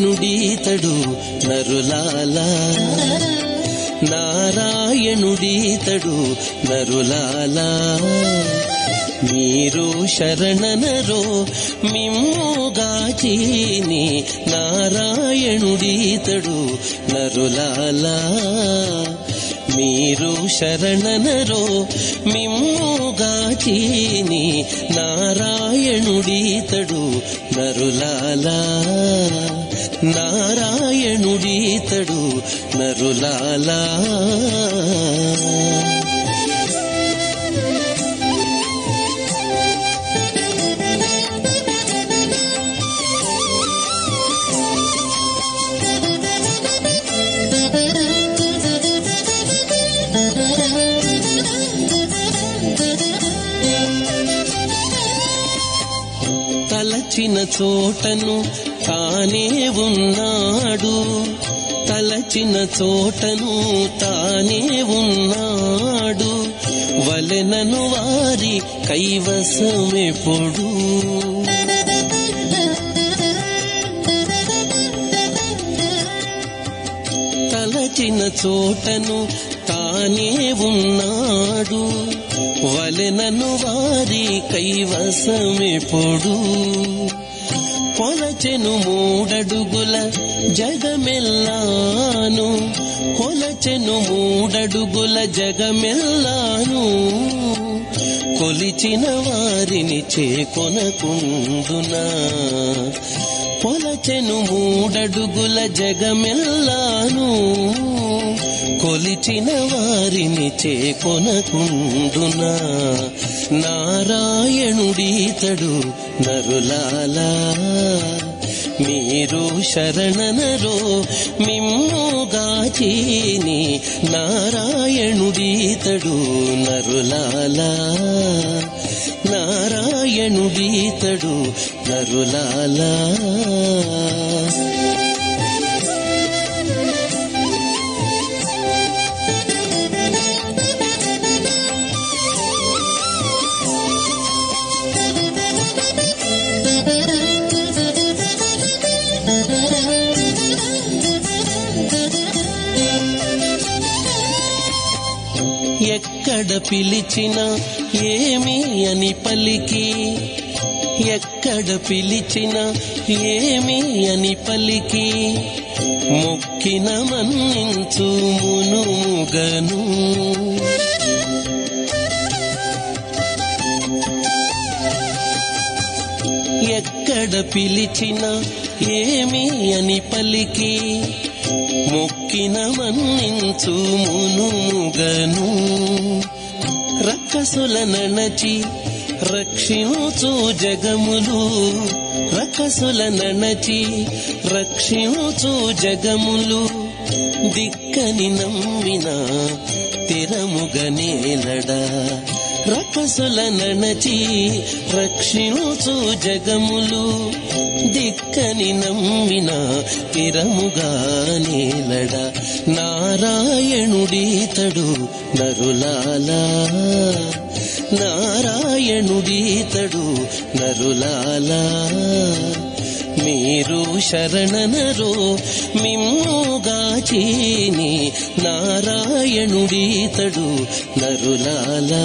నారాయణుడీతడు నరులాలా నారాయణుడీతడు నరులాలా మీరు శరణనరో మిమ్ముగాచీని నారాయణుడీతడు నరులాలా మీరు శరణనరో మిమ్ముగాచీని నారాయణుడీతడు నరులాలా నారాయణుడీతడు నరులాలా తలచిన చోటను తానే ఉన్నాడు తలచిన చోటను తానే ఉన్నాడు వలెనను వారి కైవసమెప్పుడు తలచిన చోటను తానే ఉన్నాడు వలెనను వారి కైవసమెప్పుడు కొలచెను మూడడుగుల జగమెల్లాను కొలచెను మూడడుగుల జగమెల్లాను కొలిచిన వారిని చేకొనకుందునా కొలచెను మూడడుగుల జగమెల్లాను కొలిచిన వారిని చేకొనకుందునా నారాయణుడీతడు నరులాలా మీరు శరణనరో మిమ్ముగాచీని నారాయణుడీతడు నరులాలా నారాయణుడీతడు నరులాలా ఎక్కడ పిలిచినా ఏమి అని పలికి ఎక్కడ పిలిచినా ఏమి అని పలికి మొక్కిన మన్నించు మునుగను ఎక్కడ పిలిచినా ఏమి అని పలికి మొక్కిన మన్నించు మునుగను రక్కసుల నణచి రక్షించు జగములు రకసుల నణచి రక్షించు జగములు దిక్కని నమ్మిన తిరముగనేలడా రకసుల నణచి రక్షించు జగములు దిక్కని నమ్మిన తిరముగా నేలడ నారాయణుడీతడు నరులాలా నారాయణుడీతడు నరులాలా మీరు శరణనరో మిమ్ముగాచీని నారాయణుడీతడు నరులాలా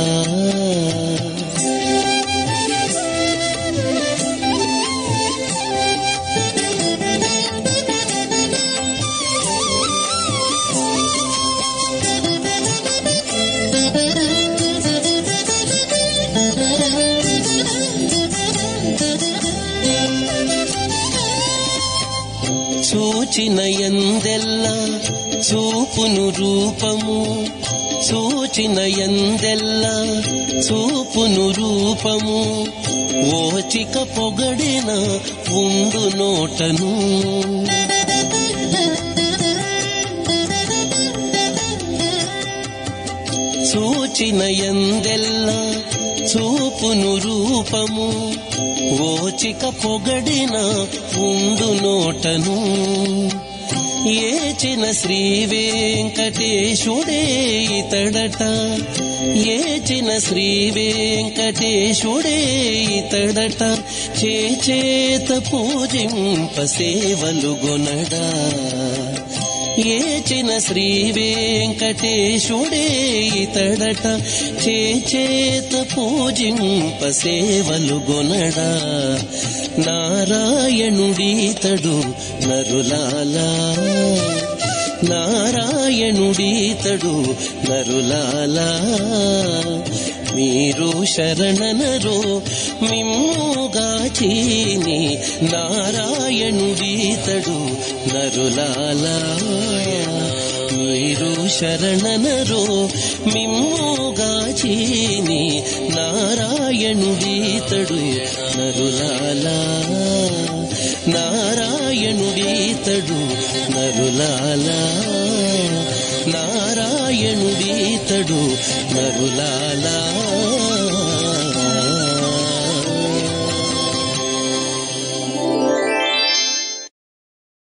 చూచిన ఎందెల్లా చూపును రూపము చూచిన ఎందెల్లా చూపును రూపము ఓచిక పొగడిన ఉండు నోటను చూచిన ఎందెల్లా చూపును రూపము ఓచిక పొగడిన ఉండు నోటను ఏచిన శ్రీ వెంకటేశుడే ఇతడట ఏచిన శ్రీ వెంకటేశుడే ఇతడట చేచేత పూజింప సేవలు గొనడా ఏచిన శ్రీ వెంకటేశుడే ఇతడట చేచేత పూజింప సేవలు గొనడా నారాయణుడీతడు నరులాలా నారాయణుడీతడు నరులాలా మీరు శరణనరో మిమ్ముగాచీని నారాయణుడీతడు నరులాలా మీరు శరణనరో మిమ్ముగాచీని నారాయణుడీతడు నరులాలా నారాయణుడీతడు నరులాలా నారాయణుడీతడు నరులాలా